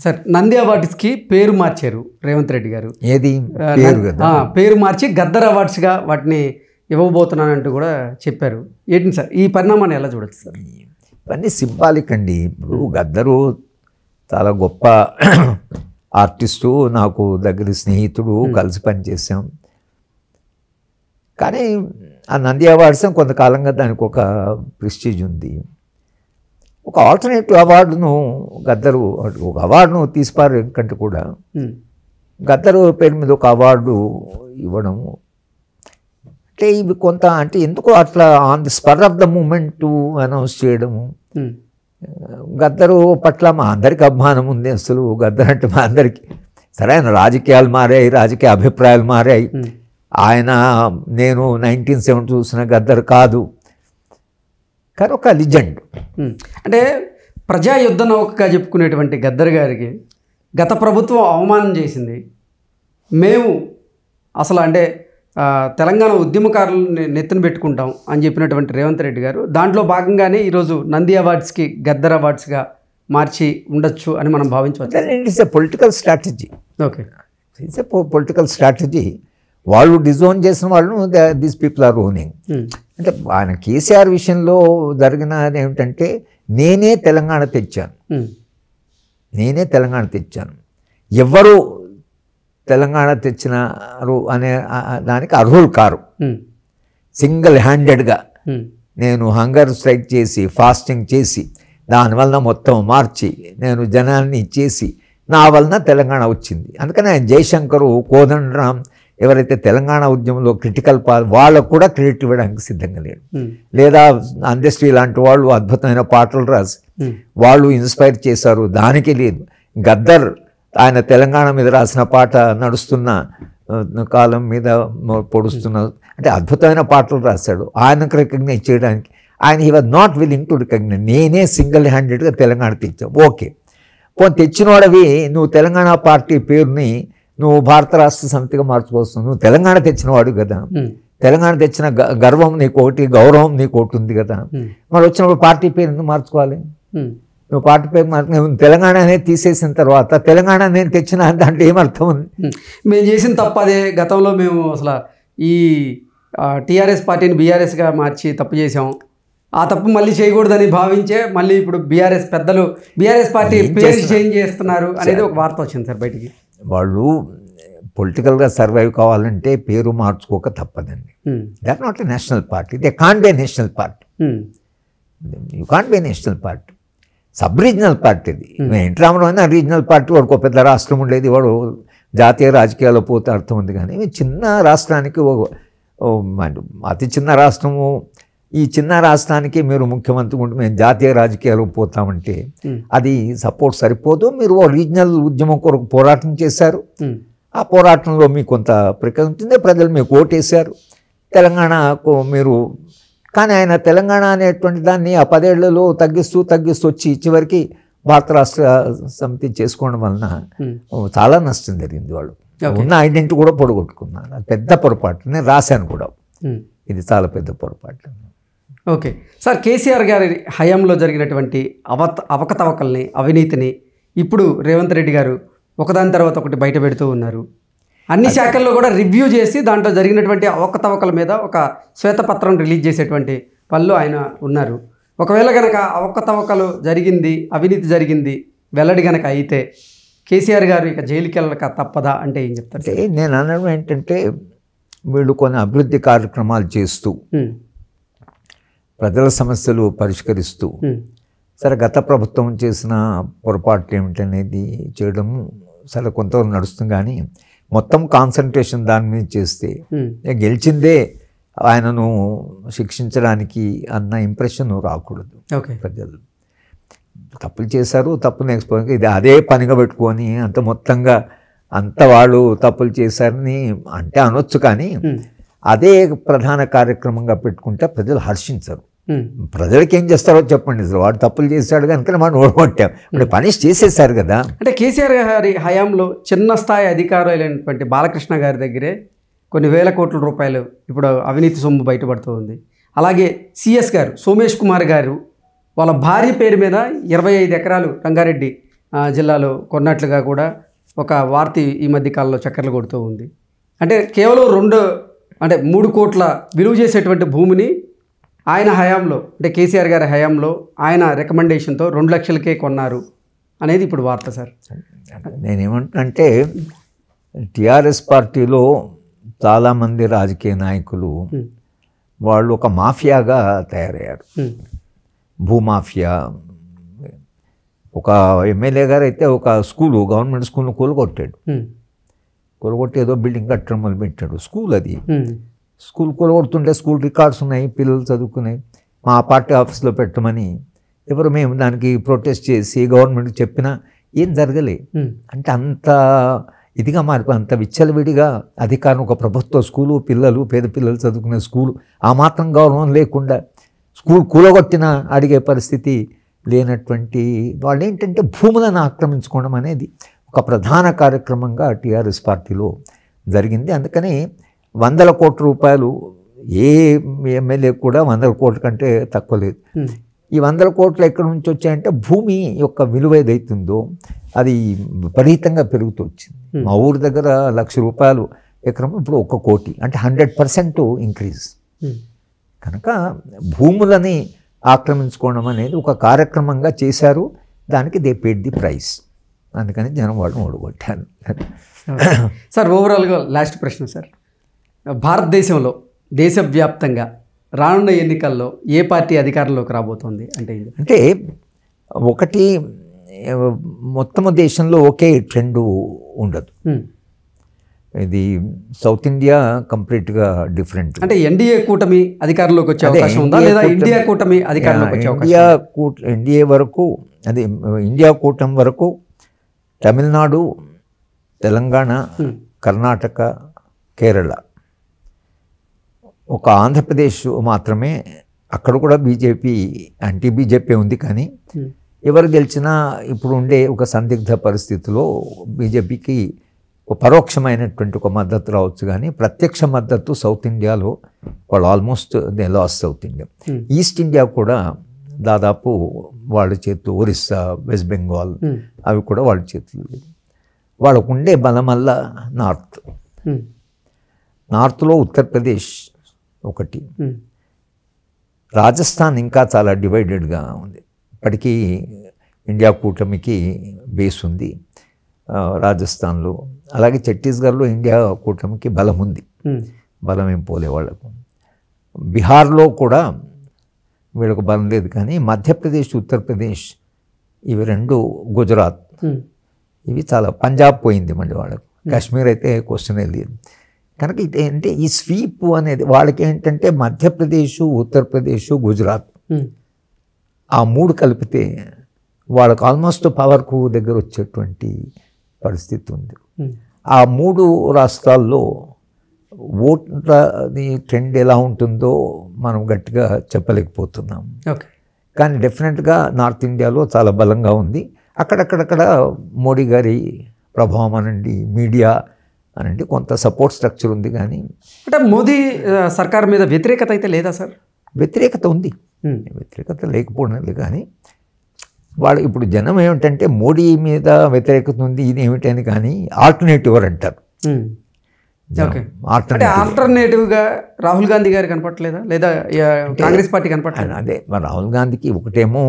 Sir Nandi అవార్డ్స్కి పేరు మార్చారు రేవంత్ రెడ్డి గారు ఏది ఆ, పేరు నం- కదా ఆ, పేరు మార్చి గద్దర్ అవార్డ్స్గా వాటిని ఇవ్వబోతున్నానంటూ కూడా చెప్పారు ఏంటి సార్ ఈ పరిణామాన్ని ఎలా చూడొచ్చు సార్ ఇవన్నీ సింబాలిక్ అండి ఇప్పుడు గద్దరు చాలా గొప్ప ఆర్టిస్టు నాకు దగ్గర స్నేహితుడు కలిసి పనిచేసాం కానీ ఆ నంది అవార్డ్స్ కొంతకాలంగా దానికి ఒక ప్రెస్టీజ్ ఉంది ఒక ఆల్టర్నేటివ్ అవార్డును గద్దరు ఒక అవార్డును తీసిపారు కంటే కూడా ఉమ్, గద్దరు పేరు మీద ఒక అవార్డు ఇవ్వడం అంటే ఇవి కొంత అంటే ఎందుకో అట్లా on the spur of the moment announce చేయడము ఉమ్, గద్దరు పట్ల మా అందరికి అభిమానం ఉంది అసలు గద్దర్ అంటే మా అందరికి సరైన రాజకీయాలు మారాయి రాజకీయ అభిప్రాయాలు మారాయి ఉమ్, ఆయన నేను నైన్టీన్ సెవెన్ చూసిన గద్దర్ కాదు కానీ ఒక లిజెండ్ ఉమ్. అంటే ప్రజా యుద్ధ నౌకగా చెప్పుకునేటువంటి గద్దర్ గారికి గత ప్రభుత్వం అవమానం చేసింది మేము అసలు అంటే ఆ, తెలంగాణ ఉద్యమకారులని నెత్తిన పెట్టుకుంటాం అని చెప్పినటువంటి రేవంత్ రెడ్డి గారు దాంట్లో భాగంగానే ఈరోజు నంది అవార్డ్స్కి గద్దర్ అవార్డ్స్గా మార్చి ఉండొచ్చు అని మనం భావించవచ్చు it's a political strategy okay it's a political strategy వాళ్ళు డిజోన్ చేసిన వాళ్ళు these people are owning um, అంటే ఆయన కేసీఆర్ విషయంలో జరిగినది ఏమిటంటే నేనే తెలంగాణ తెచ్చాను ఉమ్, నేనే తెలంగాణ తెచ్చాను ఎవ్వరు తెలంగాణ తెచ్చినారు అనే ఆ- ఆ దానికి అర్హులు కారు ఉమ్, సింగిల్ హ్యాండెడ్గా ఉమ్, నేను హంగర్ స్ట్రైక్ చేసి ఫాస్టింగ్ చేసి దానివలన మొత్తం మార్చి నేను జనాన్ని ఇచ్చేసి నా వలన తెలంగాణ వచ్చింది అందుకని ఆయన జయశంకరు కోదండరాం ఎవరైతే తెలంగాణ ఉద్యమంలో క్రిటికల్ పా వాళ్ళకు కూడా క్రెడిట్ ఇవ్వడానికి సిద్ధంగా లేడు ఉమ్, లేదా అందశ్రీ లాంటి వాళ్ళు అద్భుతమైన పాటలు రాసి ఉమ్, వాళ్ళు ఇన్స్పైర్ చేశారు దానికి లేదు గద్దర్ ఆయన తెలంగాణ మీద రాసిన పాట నడుస్తున్న ఆ, కాలం మీద మొ- పొడుస్తున్న అంటే అద్భుతమైన పాటలు రాశాడు ఆయనకు రికగ్నైజ్ చేయడానికి ఆయన he was not willing to recognise నేనే సింగిల్ హ్యాండెడ్గా తెలంగాణ తెచ్చావు ఓకే పోనీ తెచ్చినోడవి నువ్వు తెలంగాణ పార్టీ పేరుని నువ్వు భారత రాష్ట్ర సమితిగా మార్చుకోవచ్చు నువ్వు తెలంగాణ తెచ్చినవాడు కదా ఉమ్, తెలంగాణ తెచ్చిన గ- గర్వం నీకు ఒకటి గౌరవం నీకు ఒకటి ఉంది కదా ఉమ్, మరి వచ్చినప్పుడు పార్టీ పేరు ఎందుకు మార్చుకోవాలి ఉమ్. నువ్వు పార్టీ పేరు మార్చు నువ్వు తెలంగాణ అనేది తీసేసిన తర్వాత తెలంగాణ నేను తెచ్చిన దాంట్లో ఏమర్థం ఉంది ఉమ్. మేము చేసిన తప్పు అదే గతంలో మేము అసలు ఈ టీఆర్ఎస్ పార్టీని బీఆర్ఎస్గా మార్చి తప్పు చేసాం ఆ తప్పు మళ్ళీ చేయకూడదని భావించే మళ్ళీ ఇప్పుడు బీఆర్ఎస్ పెద్దలు బీఆర్ఎస్ పార్టీ ఏం పేరు చేస్తున్నారు? చేంజ్ చేస్తున్నారు అనేది ఒక వార్త వచ్చింది సార్ బయటికి వాళ్ళు పొలిటికల్గా సర్వైవ్ కావాలంటే పేరు మార్చుకోక తప్పదండి um, they are not a national party they can't be national party um, you can't be national party sub regional party ఇది ఎన్టీ రామారావు అయినా రీజనల్ పార్టీ వాడికి ఒక పెద్ద రాష్ట్రం ఉండేది వాడు జాతీయ రాజకీయాల్లో పోతే అర్థం ఉంది కానీ ఇవి చిన్న రాష్ట్రానికి ఒక- ఓ మన- అతి చిన్న రాష్ట్రము ఈ చిన్న రాష్ట్రానికి మీరు ముఖ్యమంత్రి ఉంటే మేము జాతీయ రాజకీయాలకు పోతామంటే ఉమ్, అది సపోర్ట్ సరిపోదు మీరు ఓ రీజనల్ ఉద్యమం కొరకు పోరాటం చేశారు ఉమ్, ఆ పోరాటంలో మీకు కొంత ప్రకృతి ఉంటుంది ప్రజలు మీకు ఓటేశారు తెలంగాణకు మీరు కానీ ఆయన తెలంగాణ అనేటువంటి దాన్ని ఆ పదేళ్లలో తగ్గిస్తూ తగ్గిస్తూ వచ్చి చివరికి భారత రాష్ట్ర సమితి చేసుకోవడం వలన ఉమ్. ఓ, చాలా నష్టం జరిగింది వాళ్ళు Okay. ఉన్న ఐడెంటిటీ కూడా పొడగొట్టుకున్నారు అది పెద్ద పొరపాటు నేను రాశాను కూడా ఉమ్. ఇది చాలా పెద్ద పొరపాటు ఓకే సార్ కేసీఆర్ గారి హయాంలో జరిగినటువంటి అవత అవకతవకల్ని అవినీతిని ఇప్పుడు రేవంత్ రెడ్డి గారు ఒకదాని తర్వాత ఒకటి బయట పెడుతూ ఉన్నారు అన్ని శాఖల్లో కూడా రివ్యూ చేసి దాంట్లో జరిగినటువంటి అవకతవకల మీద ఒక శ్వేతపత్రం రిలీజ్ చేసేటువంటి పనులు ఆయన ఉన్నారు ఒకవేళ గనక అవకతవకలు జరిగింది అవినీతి జరిగింది వెల్లడి గనక అయితే కేసీఆర్ గారు ఇక జైలుకి వెళ్ళక తప్పదా అంటే ఏం చెప్తారు అంటే నేను అనడం ఏంటంటే వీళ్ళు కొన్ని అభివృద్ధి కార్యక్రమాలు చేస్తూ ఉమ్, ప్రజల సమస్యలు పరిష్కరిస్తూ ఉమ్, సరే గత ప్రభుత్వం చేసిన పొరపాట్లు ఏమిటనేది చేయడం సరే కొంతవరకు నడుస్తుంది కానీ మొత్తం కాన్సన్ట్రేషన్ దాని మీద చేస్తే ఉమ్, ఇక గెలిచిందే ఆయనను శిక్షించడానికి అన్న ఇంప్రెషన్ రాకూడదు ఓకే ప్రజలు తప్పులు చేశారు తప్పులు ఎక్స్పోజ్ ఇది అదే పనిగా పెట్టుకొని అంత మొత్తంగా అంత వాళ్ళు తప్పులు చేశారని అంటే అనొచ్చు కానీ ఉమ్, అదే ప్రధాన కార్యక్రమంగా పెట్టుకుంటే ప్రజలు హర్షించరు ఉమ్, ప్రజలకి ఏం చేస్తారో చెప్పండి అసలు వాడు తప్పులు చేశాడు కనుక మనం ఓడగొట్టాం ఇప్పుడు పనిష్ చేసేసారు కదా అంటే కేసీఆర్ గారి హయాంలో చిన్న స్థాయి అధికారులైనటువంటి బాలకృష్ణ గారి దగ్గరే కొన్ని వేల కోట్ల రూపాయలు ఇప్పుడు అవినీతి సొమ్ము బయటపడుతూ ఉంది అలాగే సిఎస్ గారు సోమేష్ కుమార్ గారు వాళ్ళ భార్య పేరు మీద ఇరవై ఐదు ఎకరాలు రంగారెడ్డి ఆ, జిల్లాలో కొన్నట్లుగా కూడా ఒక వార్త ఈ- ఈ మధ్య కాలంలో చక్కర్లు కొడుతూ ఉంది అంటే కేవలం రెండు అంటే మూడు కోట్ల విలువ చేసేటువంటి భూమిని ఆయన హయాంలో అంటే కేసీఆర్ గారి హయాంలో ఆయన రికమెండేషన్తో రెండు లక్షలకే కొన్నారు అనేది ఇప్పుడు వార్త సార్ నేనేమంటున్నంటే టిఆర్ఎస్ పార్టీలో చాలామంది రాజకీయ నాయకులు ఉమ్, వాళ్ళు ఒక మాఫియాగా తయారయ్యారు ఉమ్, భూమాఫియా ఒక ఎమ్మెల్యే గారు అయితే ఒక స్కూలు గవర్నమెంట్ స్కూల్ను కూలగొట్టాడు ఉమ్, కూలగొట్టి ఏదో బిల్డింగ్ కట్టడం మొదలు పెట్టాడు స్కూల్ అది ఉమ్, స్కూల్ కూలగొడుతుంటే స్కూల్ రికార్డ్స్ ఉన్నాయి పిల్లలు చదువుకున్నాయి మా పార్టీ ఆఫీస్లో పెట్టమని ఎవరు మేము దానికి ప్రొటెస్ట్ చేసి గవర్నమెంట్కి చెప్పినా ఏం జరగలే ఉమ్, అంటే అంత ఇదిగా మారిపోయి అంత విచ్చలవిడిగా అధికారం ఒక ప్రభుత్వ స్కూలు పిల్లలు పేద పిల్లలు చదువుకునే స్కూలు ఆ మాత్రం గౌరవం లేకుండా స్కూల్ కూలగొట్టిన అడిగే పరిస్థితి లేనటువంటి వాళ్ళు ఏంటంటే భూములను ఆక్రమించుకోవడం అనేది ఒక ప్రధాన కార్యక్రమంగా టీఆర్ఎస్ పార్టీలో జరిగింది అందుకని వందల కోట్ల రూపాయలు ఏ ఎమ్మెల్యే కూడా వందల కోట్ల కంటే తక్కువ లేదు ఉమ్, ఈ వందల కోట్లు ఎక్కడి నుంచి వచ్చాయంటే భూమి యొక్క విలువ ఏదైతుందో అది విపరీతంగా పెరుగుతూ వచ్చింది మా ఊరి దగ్గర లక్ష రూపాయలు ఎకరం ఇప్పుడు ఒక కోటి అంటే హండ్రెడ్ పర్సెంట్ ఇంక్రీజ్ ఉమ్. కనుక భూములని ఆక్రమించుకోవడం అనేది ఒక కార్యక్రమంగా చేశారు దానికి దే పేడ్ ది ప్రైస్ అందుకని జనం వాళ్ళని ఓడగొట్టారు సార్ ఓవరాల్గా లాస్ట్ ప్రశ్న సార్ భారతదేశంలో దేశవ్యాప్తంగా రానున్న ఎన్నికల్లో ఏ పార్టీ అధికారంలోకి రాబోతోంది అంటే ఇది అంటే ఒకటి ఏ, మొత్తము దేశంలో ఒకే ట్రెండ్ ఉండదు ఉమ్. ఇది సౌత్ ఇండియా కంప్లీట్గా డిఫరెంట్ అంటే ఎన్డీఏ కూటమి అధికారంలోకి వచ్చే అదే, అవకాశం ఉందా NDA లేదా కూటమి- ఇండియా కూటమి అధికారంలోకి వచ్చే అవకాశం ఇండియా కూట ఎన్డీఏ వరకు అది ఇండియా కూటమి వరకు తమిళనాడు తెలంగాణ ఉమ్. కర్ణాటక కేరళ ఒక ఆంధ్రప్రదేశ్ మాత్రమే అక్కడ కూడా బీజేపీ యాంటీ బీజేపీ ఉంది కానీ ఉమ్. ఎవరు గెలిచినా ఇప్పుడు ఉండే ఒక సందిగ్ధ పరిస్థితిలో బీజేపీకి ఒక పరోక్షమైనటువంటి ఒక మద్దతు రావచ్చు కానీ ప్రత్యక్ష మద్దతు సౌత్ ఇండియాలో వాళ్ళు almost they lose south India Hmm. East India కూడా దాదాపు వాళ్ళ చేతులు ఒరిస్సా వెస్ట్ బెంగాల్ ఉమ్. అవి కూడా వాళ్ళ చేతులు లేదు వాళ్ళకు ఉండే బలం వల్ల నార్త్ ఉమ్. నార్త్లో ఉత్తరప్రదేశ్ ఒకటి ఉమ్. రాజస్థాన్ ఇంకా చాలా డివైడెడ్గా ఉంది ఇప్పటికీ ఇండియా కూటమికి బేస్ ఉంది ఆ, రాజస్థాన్లో అలాగే ఛత్తీస్గఢ్లో ఇండియా కూటమికి బలం ఉంది ఉమ్. బలం ఏం పోలే వాళ్ళకు బీహార్లో కూడా వీళ్ళకు బలం లేదు కానీ మధ్యప్రదేశ్ ఉత్తరప్రదేశ్ ఇవి రెండు గుజరాత్ ఉమ్. ఇవి చాలా పంజాబ్ పోయింది మళ్ళీ వాళ్ళకు కాశ్మీర్ అయితే క్వశ్చనే లేదు కనుక ఇదేంటే ఈ స్వీప్ అనేది వాళ్ళకి ఏంటంటే మధ్యప్రదేశ్ ఉత్తరప్రదేశ్ గుజరాత్ ఉమ్. ఆ మూడు కలిపితే వాళ్ళకు ఆల్మోస్ట్ పవర్కు దగ్గర వచ్చేటువంటి పరిస్థితి ఉంది ఉమ్. ఆ మూడు రాష్ట్రాల్లో ఓట్లది ట్రెండ్ ఎలా ఉంటుందో మనం గట్టిగా చెప్పలేకపోతున్నాం ఓకే కానీ డెఫినెట్గా నార్త్ ఇండియాలో చాలా బలంగా ఉంది అక్కడక్కడక్కడ మోడీ గారి ప్రభావం అనండి మీడియా అనండి కొంత సపోర్ట్ స్ట్రక్చర్ ఉంది కానీ అంటే మోదీ ఆ, సర్కార్ మీద వ్యతిరేకత అయితే లేదా సార్ వ్యతిరేకత ఉంది ఉమ్. వ్యతిరేకత లేకపోవడం లేదు కానీ వాళ్ళు ఇప్పుడు జనం ఏమిటంటే మోడీ మీద వ్యతిరేకత ఉంది ఇది ఏమిటని కానీ ఆల్టర్నేటివ్ అంటారు ఉమ్. ఓకే అంటే ఆల్టర్నేటివ్ ఆల్టర్నేటివ్గా రాహుల్ గాంధీ గారు కనపట్లేదా లేదా ఆ, కాంగ్రెస్ పార్టీ కనపట్లేదా అదే మరి రాహుల్ గాంధీకి ఒకటేమో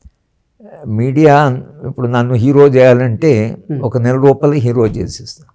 మీడియా ఇప్పుడు నన్ను హీరో చేయాలంటే ఒక నెల రూపాయలు హీరో చేసేస్తాను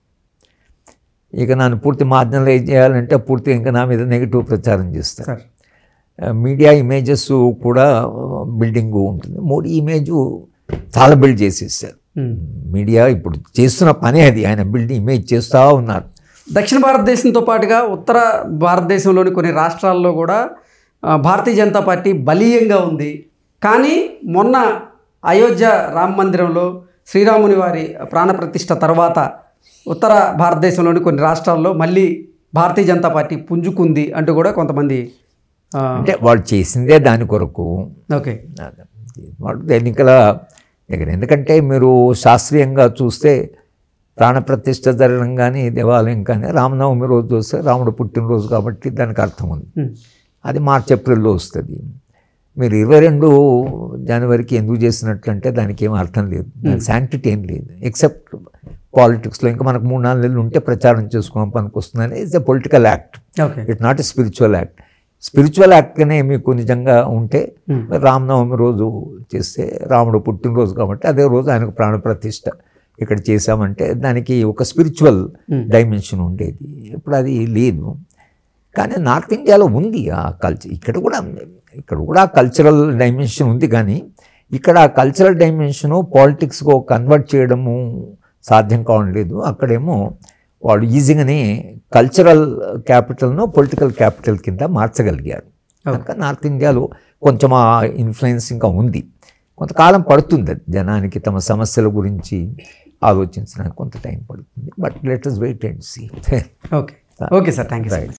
ఇక నన్ను పూర్తి మార్జినలైజ్ చేయాలంటే పూర్తి ఇంకా నా మీద నెగిటివ్ ప్రచారం చేస్తాను సార్ మీడియా ఇమేజెస్ కూడా బిల్డింగ్ ఉంటుంది మోడీ ఇమేజ్ చాలా బిల్డ్ చేసేసారు ఉమ్. మీడియా ఇప్పుడు చేస్తున్న పనే అది ఆయన బిల్డ్ ఇమేజ్ చేస్తూ ఉన్నారు దక్షిణ భారతదేశంతో పాటుగా ఉత్తర భారతదేశంలోని కొన్ని రాష్ట్రాల్లో కూడా ఆ, భారతీయ జనతా పార్టీ బలీయంగా ఉంది కానీ మొన్న అయోధ్య రామ మందిరంలో శ్రీరాముని వారి ప్రాణప్రతిష్ఠ తర్వాత ఉత్తర భారతదేశంలోని కొన్ని రాష్ట్రాల్లో మళ్ళీ భారతీయ జనతా పార్టీ పుంజుకుంది అంటూ కూడా కొంతమంది ఆ, అంటే వాళ్ళు చేసిందే దాని కొరకు ఓకే వాళ్ళు ఎన్నికల దగ్గర ఎందుకంటే మీరు శాస్త్రీయంగా చూస్తే ప్రాణప్రతిష్ఠ జరగడం కానీ దేవాలయం కానీ రామనవమి రోజు చూస్తే రాముడు పుట్టినరోజు కాబట్టి దానికి అర్థం ఉంది ఉమ్, అది మార్చ్ ఏప్రిల్లో వస్తుంది మీరు ఇరవై రెండు జనవరికి ఎందుకు చేసినట్లంటే దానికి ఏం అర్థం లేదు దానికి శాంక్టిటీ ఏం లేదు ఎక్సెప్ట్ పాలిటిక్స్లో ఇంకా మనకు మూడు నాలుగు నెలలు ఉంటే ప్రచారం చేసుకోవడం పనికి వస్తుందని it's a political act okay it not a spiritual act spiritual యాక్ట్గానే మీకు నిజంగా ఉంటే రామనవమి రోజు చేస్తే రాముడు పుట్టినరోజు కాబట్టి అదే రోజు ఆయనకు ప్రాణప్రతిష్ఠ ఇక్కడ చేశామంటే దానికి ఒక స్పిరిచువల్ డైమెన్షన్ ఉండేది ఇప్పుడు అది లేదు కానీ నార్త్ ఇండియాలో ఉంది ఆ కల్చర్ ఇక్కడ కూడా ఇక్కడ కూడా కల్చరల్ డైమెన్షన్ ఉంది కానీ ఇక్కడ ఆ కల్చరల్ డైమెన్షను పాలిటిక్స్గా కన్వర్ట్ చేయడము సాధ్యం కావడం లేదు అక్కడేమో వాళ్ళు ఈజీగానే కల్చరల్ క్యాపిటల్ను పొలిటికల్ క్యాపిటల్ కింద మార్చగలిగారు కనుక నార్త్ ఇండియాలో కొంచెం ఆ ఇన్ఫ్లుయెన్స్ ఇంకా ఉంది కొంతకాలం పడుతుంది అది జనానికి తమ సమస్యల గురించి ఆలోచించడానికి కొంత టైం పడుతుంది but let us wait and see okay okay sir thank you sir